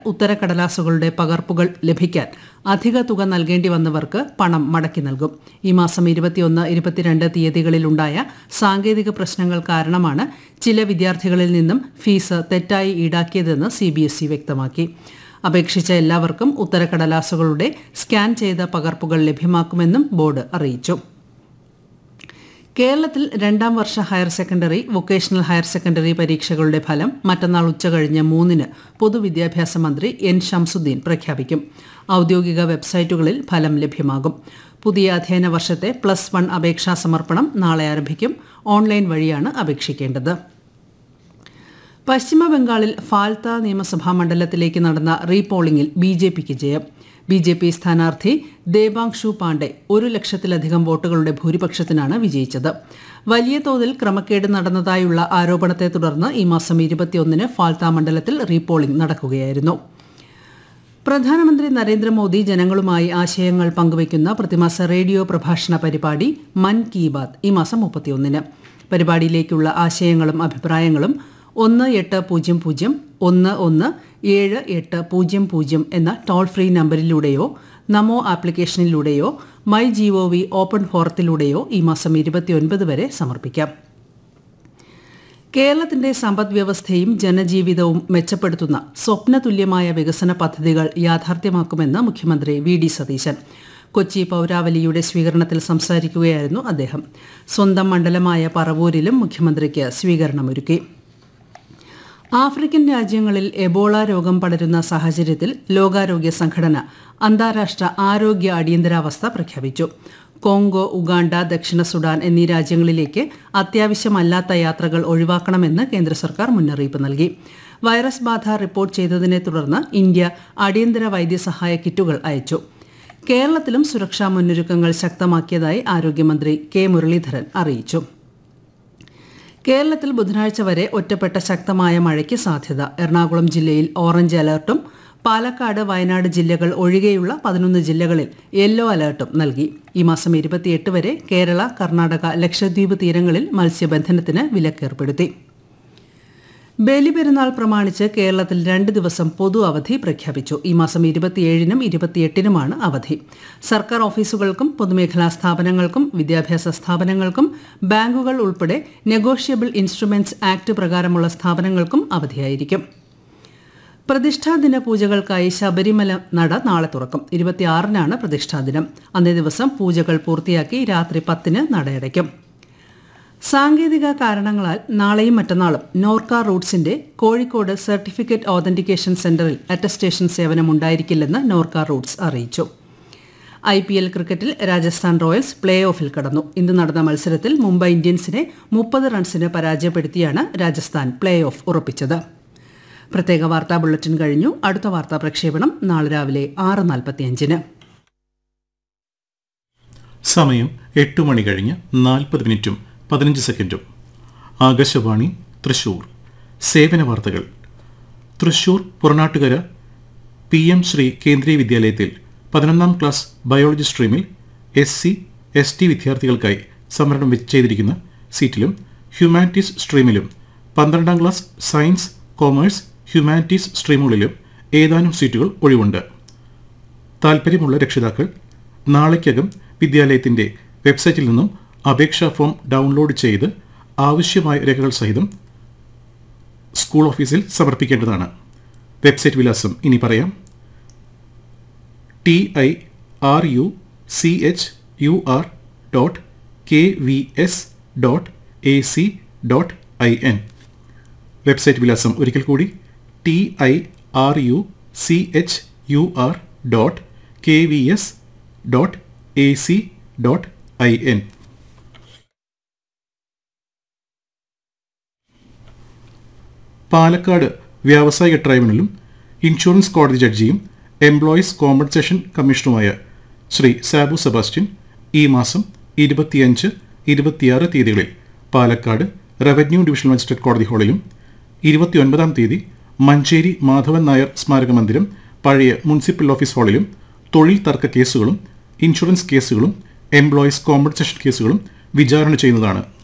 ഉത്തരക്കടലാസുകളുടെ പകർപ്പുകൾ ലഭിക്കാൻ അധിക തുക നൽകേണ്ടി വന്നവർക്ക് പണം മടക്കി നൽകും ഈ മാസം ഇരുപത്തിയൊന്ന് ഇരുപത്തിരണ്ട് തീയതികളിലുണ്ടായ സാങ്കേതിക പ്രശ്നങ്ങൾ കാരണമാണ് ചില വിദ്യാർത്ഥികളിൽ നിന്നും ഫീസ് തെറ്റായി ഈടാക്കിയതെന്ന് സി ബി എസ് ഇ വ്യക്തമാക്കി അപേക്ഷിച്ച എല്ലാവർക്കും ഉത്തരക്കടലാസുകളുടെ സ്കാൻ ചെയ്ത പകർപ്പുകൾ ലഭ്യമാക്കുമെന്നും ബോർഡ് അറിയിച്ചു കേരളത്തിൽ രണ്ടാം വർഷ higher secondary vocational higher secondary പരീക്ഷകളുടെ ഫലം മറ്റന്നാൾ ഉച്ചകഴിഞ്ഞ് മൂന്നിന് പൊതുവിദ്യാഭ്യാസ മന്ത്രി എൻ ഷംസുദ്ദീൻ പ്രഖ്യാപിക്കും ഔദ്യോഗിക വെബ്സൈറ്റുകളിൽ ഫലം ലഭ്യമാകും പുതിയ അധ്യയന വർഷത്തെ പ്ലസ് വൺ അപേക്ഷാ സമർപ്പണം നാളെ ആരംഭിക്കും ഓൺലൈൻ വഴിയാണ് അപേക്ഷിക്കേണ്ടത് പശ്ചിമ ബംഗാളിൽ ഫാൽത്ത നിയമസഭാ മണ്ഡലത്തിലേക്ക് നടന്ന റീപോളിംഗിൽ ബി ജെ പിക്ക് ജയം ബി ജെ പി സ്ഥാനാർത്ഥി ദേബാങ്ഷു പാണ്ഡെ ഒരു ലക്ഷത്തിലധികം വോട്ടുകളുടെ ഭൂരിപക്ഷത്തിനാണ് വിജയിച്ചത് വലിയ തോതിൽ ക്രമക്കേട് നടന്നതായുള്ള ആരോപണത്തെ തുടർന്ന് ഈ മാസം ഇരുപത്തിയൊന്നിന് ഫാൽത്ത മണ്ഡലത്തിൽ റീപോളിംഗ് നടക്കുകയായിരുന്നു പ്രധാനമന്ത്രി നരേന്ദ്രമോദി ജനങ്ങളുമായി ആശയങ്ങൾ പങ്കുവയ്ക്കുന്ന പ്രതിമാസ റേഡിയോ പ്രഭാഷണ പരിപാടി മൻ കി ബാത് ഈ മാസം മുപ്പത്തിയൊന്നിന് പരിപാടിയിലേക്കുള്ള ആശയങ്ങളും അഭിപ്രായങ്ങളും ഒന്ന് എട്ട് പൂജ്യം പൂജ്യം ഒന്ന് ഒന്ന് ഏഴ് എട്ട് പൂജ്യം പൂജ്യം എന്ന ടോൾ ഫ്രീ നമ്പറിലൂടെയോ നമോ ആപ്ലിക്കേഷനിലൂടെയോ my G O V open ഫോറത്തിലൂടെയോ ഈ മാസം ഇരുപത്തിയൊൻപത് വരെ സമർപ്പിക്കാം കേരളത്തിന്റെ സമ്പദ് വ്യവസ്ഥയും ജനജീവിതവും മെച്ചപ്പെടുത്തുന്ന സ്വപ്നതുല്യമായ വികസന പദ്ധതികൾ യാഥാർത്ഥ്യമാക്കുമെന്ന് മുഖ്യമന്ത്രി വി ഡി സതീശൻ കൊച്ചി പൌരാവലിയുടെ സ്വീകരണത്തിൽ സംസാരിക്കുകയായിരുന്നു അദ്ദേഹം സ്വന്തം മണ്ഡലമായ പറവൂരിലും മുഖ്യമന്ത്രിക്ക് സ്വീകരണമൊരുക്കി ആഫ്രിക്കൻ രാജ്യങ്ങളിൽ എബോള രോഗം പടരുന്ന സാഹചര്യത്തിൽ ലോകാരോഗ്യ സംഘടന അന്താരാഷ്ട്ര ആരോഗ്യ അടിയന്തരാവസ്ഥ പ്രഖ്യാപിച്ചു കോങ്കോ ഉഗാണ്ട ദക്ഷിണ സുഡാൻ എന്നീ രാജ്യങ്ങളിലേക്ക് അത്യാവശ്യമല്ലാത്ത യാത്രകൾ ഒഴിവാക്കണമെന്ന് കേന്ദ്ര സർക്കാർ മുന്നറിയിപ്പ് നൽകി വൈറസ് ബാധ റിപ്പോർട്ട് ചെയ്തതിനെ തുടർന്ന് ഇന്ത്യ അടിയന്തര വൈദ്യസഹായ കിറ്റുകൾ അയച്ചു കേരളത്തിലും സുരക്ഷാ മുന്നൊരുക്കങ്ങൾ ശക്തമാക്കിയതായി ആരോഗ്യമന്ത്രി കെ മുരളീധരൻ അറിയിച്ചു കേരളത്തിൽ ബുധനാഴ്ച വരെ ഒറ്റപ്പെട്ട ശക്തമായ മഴയ്ക്ക് സാധ്യത എറണാകുളം ജില്ലയിൽ ഓറഞ്ച് അലർട്ടും പാലക്കാട് വയനാട് ജില്ലകൾ ഒഴികെയുള്ള പതിനൊന്ന് ജില്ലകളിൽ യെല്ലോ അലർട്ടും നൽകി ഈ മാസം ഇരുപത്തിയെട്ട് വരെ കേരള കർണാടക ലക്ഷദ്വീപ് തീരങ്ങളിൽ മത്സ്യബന്ധനത്തിന് വിലക്കേർപ്പെടുത്തി ബലിപെരുന്നാൾ പ്രമാണിച്ച് കേരളത്തിൽ രണ്ട് ദിവസം പൊതു അവധി പ്രഖ്യാപിച്ചു ഈ മാസം ഇരുപത്തിയേഴിനും ഇരുപത്തിയെട്ടിനുമാണ് അവധി സർക്കാർ ഓഫീസുകൾക്കും പൊതുമേഖലാ സ്ഥാപനങ്ങൾക്കും വിദ്യാഭ്യാസ സ്ഥാപനങ്ങൾക്കും ബാങ്കുകൾ ഉൾപ്പെടെ നെഗോഷ്യബിൾ ഇൻസ്ട്രുമെന്റ്സ് ആക്ട് പ്രകാരമുള്ള സ്ഥാപനങ്ങൾക്കും അവധിയായിരിക്കും പ്രതിഷ്ഠാദിന പൂജകൾക്കായി ശബരിമല നട നാളെ തുറക്കും ഇരുപത്തിയാറിനാണ് പ്രതിഷ്ഠാദിനം അന്നേ ദിവസം പൂജകൾ പൂർത്തിയാക്കി രാത്രി പത്തിന് നടയടയ്ക്കും സാങ്കേതിക കാരണങ്ങളാൽ നാളെയും മറ്റന്നാളും നോർക്ക റൂട്ട്സിന്റെ കോഴിക്കോട് സർട്ടിഫിക്കറ്റ് ഓതന്റിക്കേഷൻ സെന്ററിൽ അറ്റസ്റ്റേഷൻ സേവനം ഉണ്ടായിരിക്കില്ലെന്ന് നോർക്ക റൂട്ട്സ് അറിയിച്ചു ഐ പി എൽ ക്രിക്കറ്റിൽ രാജസ്ഥാൻ റോയൽസ് പ്ലേ ഓഫിൽ കടന്നു ഇന്ന് നടന്ന മത്സരത്തിൽ മുംബൈ ഇന്ത്യൻസിനെ മുപ്പത് റൺസിന് പരാജയപ്പെടുത്തിയാണ് രാജസ്ഥാൻ പ്ലേ ഓഫ് ഉറപ്പിച്ചത് പ്രത്യേക വാർത്താ ബുള്ളറ്റിൻ കഴിഞ്ഞു അടുത്ത വാർത്താ പ്രക്ഷേപണം നാളെ രാവിലെ ആറ് നാൽപ്പത്തിയഞ്ചിന് സമയം എട്ട് മണി കഴിഞ്ഞ് നാൽപ്പത് മിനിറ്റും പതിനഞ്ച് സെക്കൻഡും ആകാശവാണി തൃശൂർ സേവന വാർത്തകൾ തൃശൂർ പുറനാട്ടുകര പി എം ശ്രീ കേന്ദ്രീയ വിദ്യാലയത്തിൽ പതിനൊന്നാം ക്ലാസ് ബയോളജി സ്ട്രീമിൽ എസ് സി എസ് ടി വിദ്യാർത്ഥികൾക്കായി സംവരണം വെച്ച് ചെയ്തിരിക്കുന്ന സീറ്റിലും ഹ്യൂമാനിറ്റീസ് സ്ട്രീമിലും പന്ത്രണ്ടാം ക്ലാസ് സയൻസ് കോമേഴ്സ് ഹ്യൂമാനിറ്റീസ് സ്ട്രീമുകളിലും ഏതാനും സീറ്റുകൾ ഒഴിവുണ്ട് താൽപ്പര്യമുള്ള രക്ഷിതാക്കൾ നാളേക്കകം വിദ്യാലയത്തിന്റെ വെബ്സൈറ്റിൽ നിന്നും അപേക്ഷാ ഫോം ഡൗൺലോഡ് ചെയ്ത് ആവശ്യമായ രേഖകൾ സഹിതം സ്കൂൾ ഓഫീസിൽ സമർപ്പിക്കേണ്ടതാണ് വെബ്സൈറ്റ് വിലാസം ഇനി പറയാം T I R U C H U R dot K V S dot A C dot I N website വിലാസം ഒരിക്കൽ കൂടി T I R U C H U R dot K V S dot A C dot I N Palakkad വ്യാവസായിക ട്രൈബ്യൂണലും insurance കോടതി ജഡ്ജിയും employees compensation കമ്മീഷണറുമായ Sree Sabu Sebastian ഈ മാസം ഇരുപത്തിയഞ്ച് ഇരുപത്തിയാറ് തീയതികളിൽ പാലക്കാട് റവന്യൂ ഡിവിഷണൽ മജിസ്ട്രേറ്റ് കോടതി ഹാളിലും ഇരുപത്തിയൊൻപതാം തീയതി മഞ്ചേരി മാധവൻ നായർ സ്മാരക മന്ദിരം പഴയ മുനിസിപ്പൽ ഓഫീസ് ഹാളിലും തൊഴിൽ തർക്ക കേസുകളും ഇൻഷുറൻസ് കേസുകളും എംപ്ലോയീസ് കോമ്പൻസേഷൻ കേസുകളും വിചാരണ ചെയ്യുന്നതാണ്